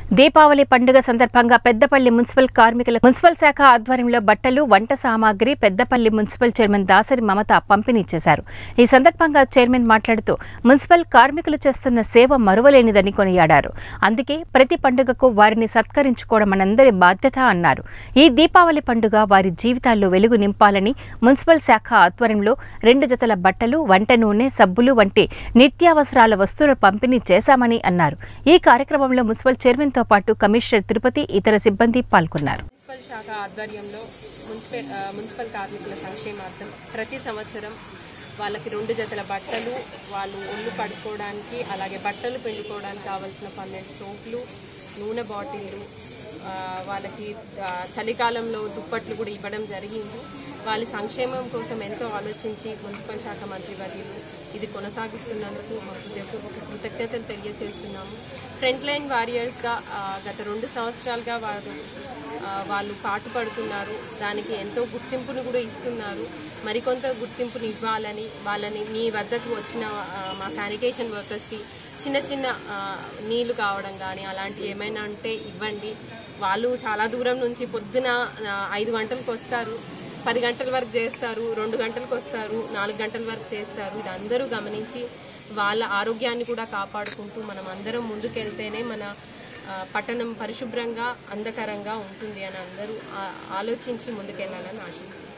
దీపావళి పండుగ సందర్భంగా పెద్దపల్లి మున్సిపల్ కార్మికుల మున్సిపల్ శాఖ ఆధ్వర్యంలో బట్టలు వంట సామాగ్రి పెద్దపల్లి మున్సిపల్ చైర్మన్ దాసరి మమత పంపిణీ చేశారు ఈ సందర్భంగా చైర్మన్ మాట్లాడుతూ మున్సిపల్ కార్మికులు చేస్తున్న సేవ మరువలేనిదని కొనియాడారు అందుకే ప్రతి పండుగకు వారిని సత్కరించుకోవడం మనందరి బాధ్యత అన్నారు ఈ దీపావళి పండుగ వారి జీవితాల్లో వెలుగు నింపాలని మున్సిపల్ శాఖ ఆధ్వర్యంలో రెండు జతల బట్టలు వంట నూనె సబ్బులు వంటి నిత్యావసరాల వస్తువుల పంపిణీ చేశామని అన్నారు ఈ కార్యక్రమంలో మున్సిపల్ చైర్మన్తో పాటు కమిషనర్ తిరుపతి ఇతర సిబ్బంది పాల్గొన్నారు మున్సిపల్ శాఖ ఆధ్వర్యంలో మున్సిపల్ ఆ, మున్సిపల్ కార్మికుల సంక్షేమార్థం ప్రతి సంవత్సరం వాళ్ళకి రెండు జతల బట్టలు వాళ్ళు ఒళ్ళు కడుక్కోవడానికి అలాగే బట్టలు పిండుకోవడానికి కావాల్సిన పన్నెండు సోపులు నూనె బాటిళ్ళు ఆ, వాళ్ళకి ఆ, చలికాలంలో దుప్పట్లు కూడా ఇవ్వడం జరిగింది వాళ్ళ సంక్షేమం కోసం ఎంతో ఆలోచించి మున్సిపల్ శాఖ మంత్రి వర్యులు ఇది కొనసాగిస్తున్నందుకు మా హృదయపూర్వక కృతజ్ఞతలు తెలియజేస్తున్నాము ఫ్రంట్ లైన్ వారియర్స్గా ఆ, గత రెండు సంవత్సరాలుగా వారు ఆ, వాళ్ళు పాటుపడుతున్నారు దానికి ఎంతో గుర్తింపును కూడా ఇస్తున్నారు మరికొంత గుర్తింపుని ఇవ్వాలని వాళ్ళని మీ వద్దకు వచ్చిన ఆ, మా శానిటేషన్ వర్కర్స్కి చిన్న చిన్న ఆ, నీళ్లు కావడం కానీ అలాంటివి ఏమైనా ఉంటే ఇవ్వండి వాళ్ళు చాలా దూరం నుంచి పొద్దున ఆ, ఐదు గంటలకు వస్తారు పది గంటల వరకు చేస్తారు రెండు గంటలకు వస్తారు నాలుగు గంటల వరకు చేస్తారు ఇది అందరూ గమనించి వాళ్ళ ఆరోగ్యాన్ని కూడా కాపాడుకుంటూ మనం అందరం ముందుకెళ్తేనే మన ఆ, పట్టణం పరిశుభ్రంగా అందకరంగా ఉంటుంది అని అందరూ ఆ- ఆలోచించి ముందుకెళ్లాలని ఆశిస్తున్నాను